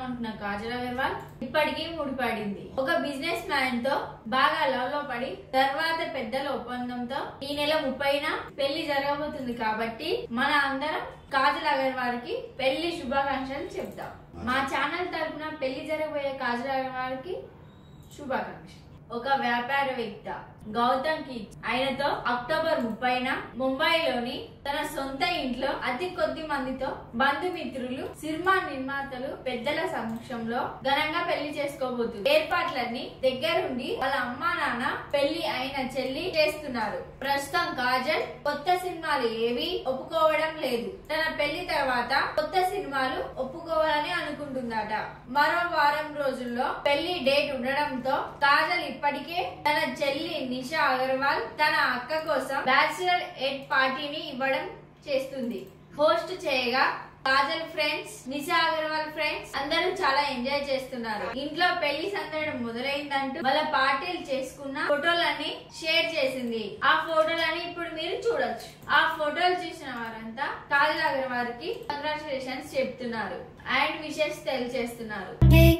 అనుకున్న కాజల్ అగర్వాల్ ఇప్పటికీ ముడిపడింది ఒక బిజినెస్ మ్యాన్ తో బాగా లవ్ లో పడి తర్వాత పెద్దల ఒప్పందంతో ఈ నెల ముప్పైన పెళ్లి జరగబోతుంది కాబట్టి మన అందరం కాజల్ అగర్వాల్ కి పెళ్లి శుభాకాంక్షలు చెప్తాం మా ఛానల్ తరపున పెళ్లి జరగబోయే కాజల్ అగర్వాల్ కి శుభాకాంక్షలు ఒక వ్యాపారవేత్త గౌతమ్ కి ఆయనతో అక్టోబర్ ముప్పైన ముంబైలోని తన సొంత ఇంట్లో అతి కొద్ది మందితో బంధుమిత్రులు సినిమా నిర్మాతలు పెద్దల సమక్షంలో ఘనంగా పెళ్లి చేసుకోబోతుంది ఏర్పాట్లన్నీ దగ్గరుండి వాళ్ళ అమ్మా నాన్న పెళ్లి అయిన చెల్లి చేస్తున్నారు ప్రస్తుతం కాజల్ కొత్త సినిమాలు ఏవి ఒప్పుకోవడం లేదు తన పెళ్లి తర్వాత కొత్త సినిమాలు ఒప్పుకోవాలని అనుకుంటుందట మరో వారం రోజుల్లో పెళ్లి డేట్ ఉండడంతో కాజల్ ఇప్పటికే తన చెల్లి నిషా అగర్వాల్ తన అక్క కోసం బ్యాచిలర్ ఎడ్ పార్టీని ఇవ్వడం చేస్తుంది హోస్ట్ చేయగా కాజల్ ఫ్రెండ్స్ నిషా అగర్వాల్ ఫ్రెండ్స్ అందరూ చాలా ఎంజాయ్ చేస్తున్నారు ఇంట్లో పెళ్లి సందడి మొదలైందంటూ వాళ్ళ పార్టీలు చేసుకున్న ఫోటోలన్నీ షేర్ చేసింది ఆ ఫోటోలని ఇప్పుడు మీరు చూడొచ్చు ఆ ఫోటోలు చూసిన వారంతా కాజల్ అగర్వాల్ కి కంగ్రాచులేషన్స్ చెప్తున్నారు అండ్ విషెస్ తెలియజేస్తున్నారు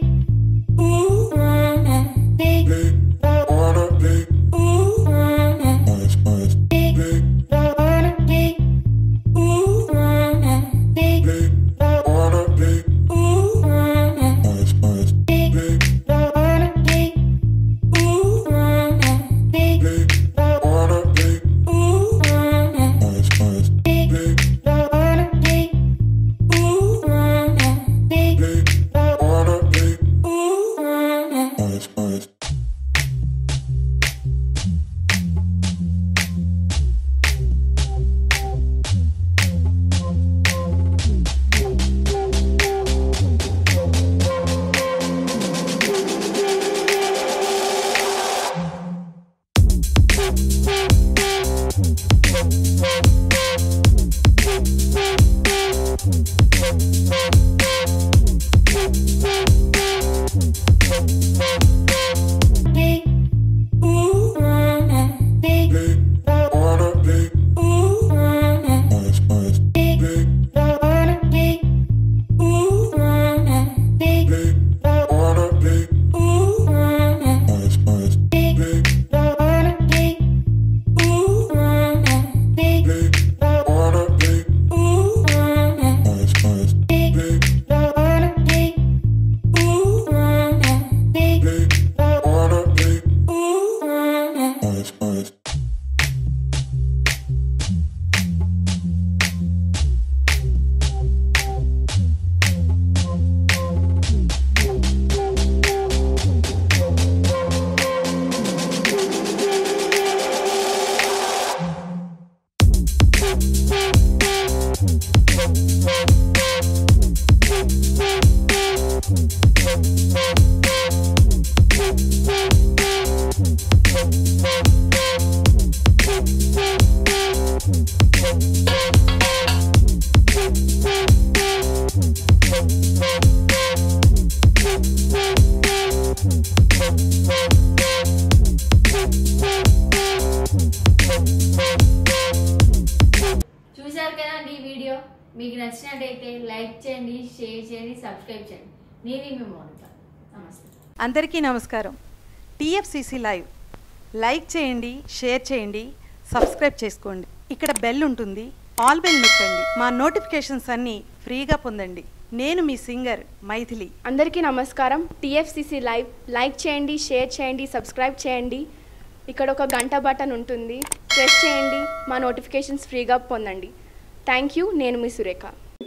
చూశారు కదండి ఈ వీడియో మీకు నచ్చినట్టయితే లైక్ చేయండి షేర్ చేయండి సబ్స్క్రైబ్ చేయండి నేను మీ మౌనిక నమస్తే అందరికీ నమస్కారం టీఎఫ్సిసి లైవ్ లైక్ చేయండి షేర్ చేయండి సబ్స్క్రైబ్ చేసుకోండి ఇక్కడ బెల్ ఉంటుంది ఆల్ బెల్ నొక్కండి మా నోటిఫికేషన్స్ అన్నీ ఫ్రీగా పొందండి నేను మీ సింగర్ మైథిలి అందరికీ నమస్కారం టీఎఫ్సిసి లైవ్ లైక్ చేయండి షేర్ చేయండి సబ్స్క్రైబ్ చేయండి ఇక్కడ ఒక గంట బటన్ ఉంటుంది ప్రెస్ చేయండి మా నోటిఫికేషన్స్ ఫ్రీగా పొందండి థ్యాంక్ యూ నేను మీ సురేఖ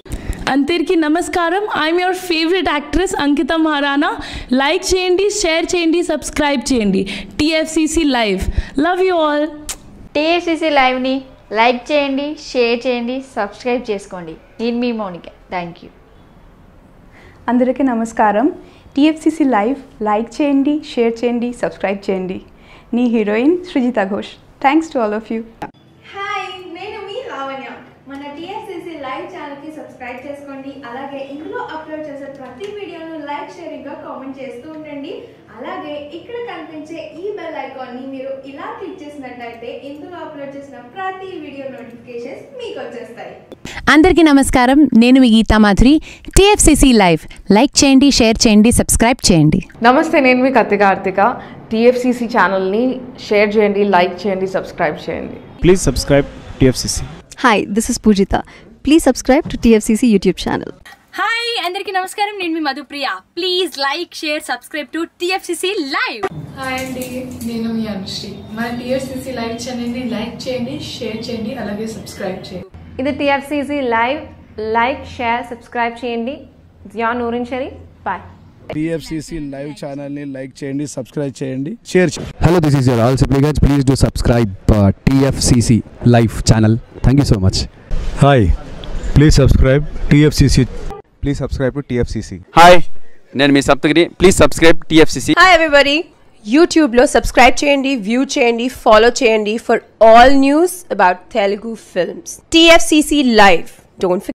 అందరికీ నమస్కారం I'm your favourite actress Ankita Maharana like చేయండి షేర్ చేయండి సబ్స్క్రైబ్ చేయండి TFCC live love you all TSCC లైవ్ని లైక్ చేయండి షేర్ చేయండి సబ్స్క్రైబ్ చేసుకోండి నేను మీ మౌనిక థ్యాంక్ యూ అందరికీ నమస్కారం టీఎఫ్సిసి లైవ్ లైక్ చేయండి షేర్ చేయండి సబ్స్క్రైబ్ చేయండి నీ heroine Srujita Ghosh thanks to all of you hi నేను మీ లావణ్య మన టీఎస్సీసీ లైవ్ ఛానల్కి సబ్స్క్రైబ్ సబ్స్క్రైబ్ చేసుకోండి అలాగే ఇందులో అప్లోడ్ చేసే ప్రతి వీడియోను లైక్ షేరింగ్గా కామెంట్ చేస్తూ ఉండండి అలాగే ఇక్కడ కనిపించే ఈ బెల్ ఐకాన్ని మీరు ఇలా క్లిక్ చేసినట్టయితే ఇందులో అప్లోడ్ చేసిన ప్రతి వీడియో నోటిఫికేషన్స్ మీకు వచ్చేస్తాయి అందరికీ నమస్కారం నేను మీ Geetha Madhuri TFCC live like చేయండి షేర్ చేయండి సబ్స్క్రైబ్ చేయండి నమస్తే నేను మీ కత్తి కార్తిక టీఎఫ్సిసి ఛానల్ని షేర్ చేయండి లైక్ చేయండి సబ్స్క్రైబ్ చేయండి Please subscribe TFCC. Hi, this is Pujita. Please subscribe to TFCC YouTube channel. Hi అందరికీ నమస్కారం నేను మీ Madhupriya please like share subscribe to TFCC live hi అండి నేను మీ అనుశ్రీ మన టీఎస్సీసీ లైవ్ ఛానల్ని లైక్ చేయండి షేర్ చేయండి అలాగే సబ్స్క్రైబ్ చేయండి ఇది TFCC live like share subscribe చేయండి జియా నూరిన్ షరీ బాయ్ టీఎఫ్సిసి లైవ్ ఛానల్ని లైక్ చేయండి సబ్స్క్రైబ్ చేయండి షేర్ చేయండి Hello, this is your all supplicants. Please do subscribe uh, TFCC live channel. Thank you so much. Hi, please subscribe TFCC. Please subscribe to TFCC. Hi నేను మీ Sapthagiri please subscribe TFCC hi everybody యూట్యూబ్లో subscribe చేయండి view చేయండి follow చేయండి for all news about Telugu films TFCC live don't